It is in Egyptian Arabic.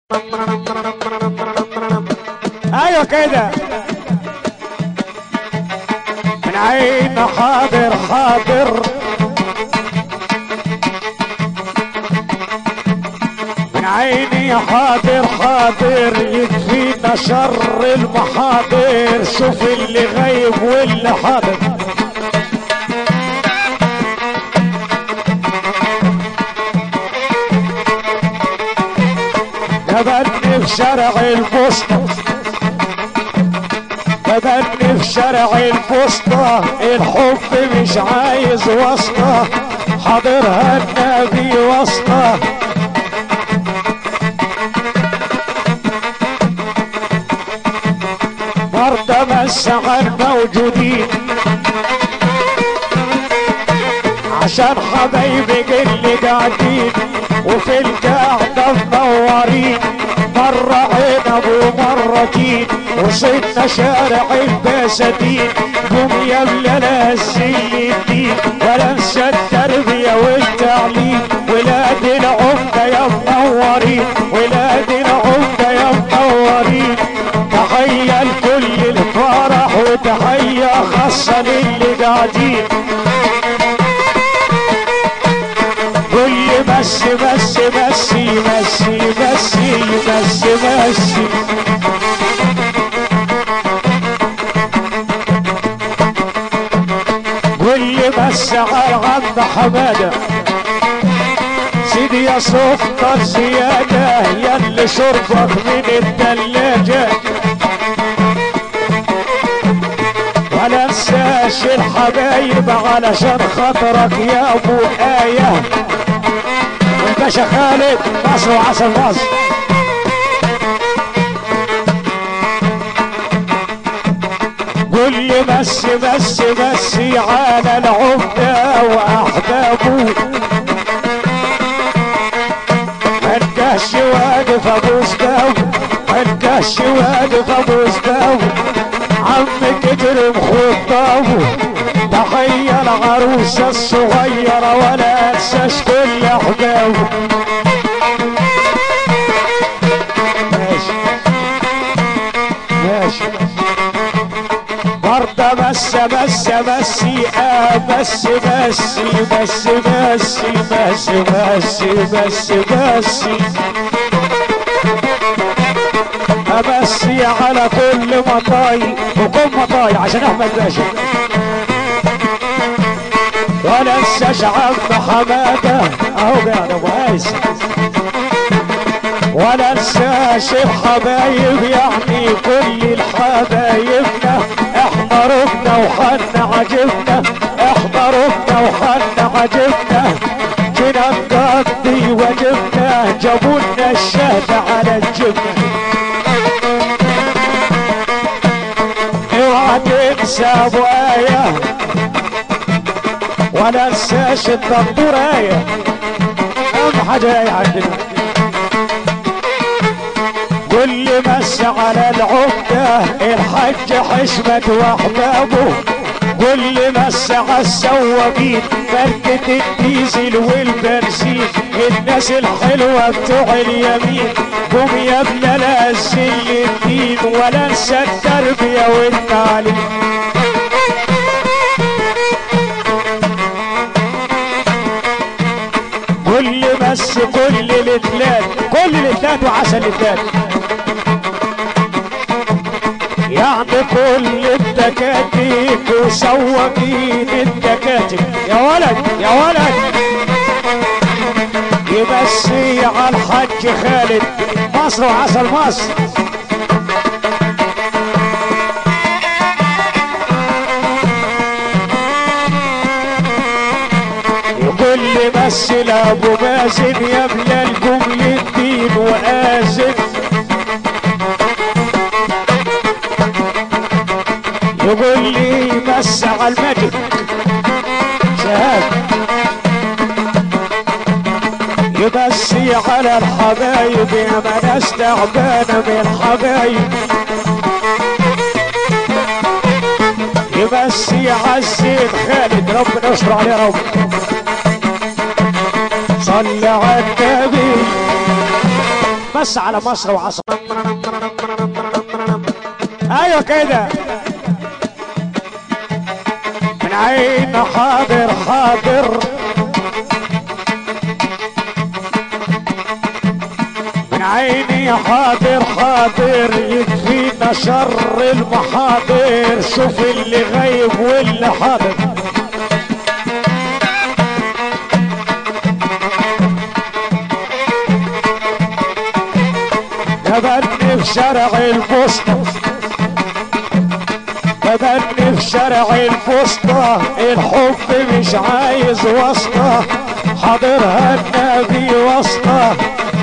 ايوه كده من عين حاضر حاضر من عيني حاضر حاضر يكفينا شر المحاضر شوف اللي غايب واللي حاضر جبلني في شارع البوسطة جبلني في شارع البوسطة الحب مش عايز واسطة حاضرها النبي واسطة مرضى مسعى موجودين عشان حبايبي اللي قاعدين وفي القعدة منورين مرة عنب ومرة تين وصلنا شارع البساتين قوم يا بلالا السي الدين ولا انسى التربية والتعليم ولاد العمدة يا منورين ولاد العمدة يا منورين تحية لكل الفرح وتحية خاصة للي قاعدين كل بس بس بس بس بس بس بس كل بس على عم حماده سيدي يا سكر زيادة يا اللي شربك من التلاجة ولا انساش الحبايب علشان خاطرك يا ابو آية والباشا خالد مصر وعسل مصر قول لي بس بس بس على العمدة واحبابه الكش واقف ابو سباو الكش واقف ابو سباو عم كتر مخطاو تحية العروسة الصغيرة ولا انساش كل احبابه ماشي ماشي برضه بس بس بس آه بس بس بس بس بس بس بس بس أبسي على كل مطاي وكل مطاي عشان أحمد باشا ولا انساش عم حمادة أهو قاعد أبو عايز ولا انساش الحبايب يعني كل الحبايبنا احنا ركنا وحنا عجبنا احنا ركنا وحنا عجبنا جينا نقضي واجبنا جابولنا الشهد على الجبنة اوعى تنسى ابو آية ولا انساش الدكتور آية اهم حاجة آية عندنا كل مس على العمدة الحج حشمة واحبابه كل مس على السواقين ماركة الديزل والبنزين الناس الحلوة بتوع اليمين قوم يا ابن الأزل الدين ولا انسى التربية والتعليم كل بس كل الاتلات كل الاتلات وعسل الاتلات يعني كل التكاتك وسواقين التكاتك يا ولد يا ولد يمسي على الحج خالد مصر وعسل مصر يقول لي مثل ابو مازن يا بلا الجمل الدين وآزن يقول لي بس على المجد شهاد يبسي على الحبايب يا من استعبان من حبايب يمسي عزيز خالد ربنا يستر عليه رب صلى على النبي بس على مصر وعصر ايوه كده من عين حاضر حاضر من عيني حاضر حاضر يكفينا شر المحاضر شوف اللي غايب واللي حاضر جبلني في شارع البوسطة جبلني في شارع البوسطة الحب مش عايز واسطة حاضرها النبي واسطة